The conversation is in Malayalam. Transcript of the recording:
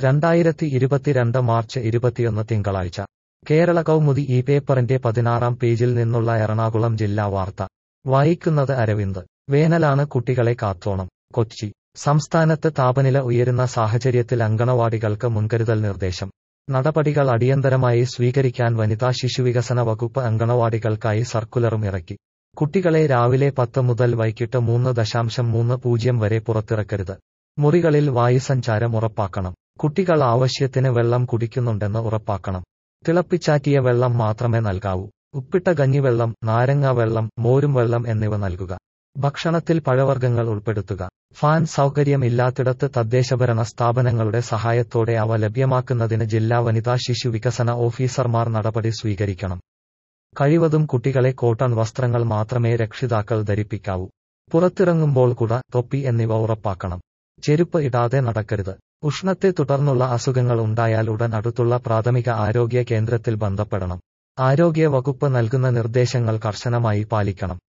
രണ്ടായിരത്തി ഇരുപത്തിരണ്ട് മാർച്ച് ഇരുപത്തിയൊന്ന് തിങ്കളാഴ്ച കേരള കൗമുദി ഈ പേപ്പറിന്റെ പതിനാറാം പേജിൽ നിന്നുള്ള എറണാകുളം ജില്ലാ വാർത്ത വായിക്കുന്നത് അരവിന്ദ് വേനലാണ് കുട്ടികളെ കാത്തോണം കൊച്ചി സംസ്ഥാനത്ത് താപനില ഉയരുന്ന സാഹചര്യത്തിൽ അങ്കണവാടികൾക്ക് മുൻകരുതൽ നിർദ്ദേശം നടപടികൾ അടിയന്തരമായി സ്വീകരിക്കാൻ വനിതാ ശിശുവികസന വകുപ്പ് അങ്കണവാടികൾക്കായി സർക്കുലറും ഇറക്കി കുട്ടികളെ രാവിലെ പത്ത് മുതൽ വൈകിട്ട് മൂന്ന് ദശാംശം മൂന്ന് പൂജ്യം വരെ പുറത്തിറക്കരുത് മുറികളിൽ വായുസഞ്ചാരം ഉറപ്പാക്കണം കുട്ടികൾ ആവശ്യത്തിന് വെള്ളം കുടിക്കുന്നുണ്ടെന്ന് ഉറപ്പാക്കണം തിളപ്പിച്ചാറ്റിയ വെള്ളം മാത്രമേ നൽകാവൂ ഉപ്പിട്ട കഞ്ഞിവെള്ളം നാരങ്ങ വെള്ളം മോരും വെള്ളം എന്നിവ നൽകുക ഭക്ഷണത്തിൽ പഴവർഗ്ഗങ്ങൾ ഉൾപ്പെടുത്തുക ഫാൻ സൗകര്യം ഇല്ലാത്തിടത്ത് തദ്ദേശഭരണ സ്ഥാപനങ്ങളുടെ സഹായത്തോടെ അവ ലഭ്യമാക്കുന്നതിന് ജില്ലാ വനിതാ ശിശു വികസന ഓഫീസർമാർ നടപടി സ്വീകരിക്കണം കഴിവതും കുട്ടികളെ കോട്ടൺ വസ്ത്രങ്ങൾ മാത്രമേ രക്ഷിതാക്കൾ ധരിപ്പിക്കാവൂ പുറത്തിറങ്ങുമ്പോൾ കുട തൊപ്പി എന്നിവ ഉറപ്പാക്കണം ചെരുപ്പ് ഇടാതെ നടക്കരുത് ഉഷ്ണത്തെ തുടർന്നുള്ള അസുഖങ്ങൾ ഉണ്ടായാൽ ഉടൻ അടുത്തുള്ള പ്രാഥമിക ആരോഗ്യ കേന്ദ്രത്തിൽ ബന്ധപ്പെടണം ആരോഗ്യ വകുപ്പ് നൽകുന്ന നിർദ്ദേശങ്ങൾ കർശനമായി പാലിക്കണം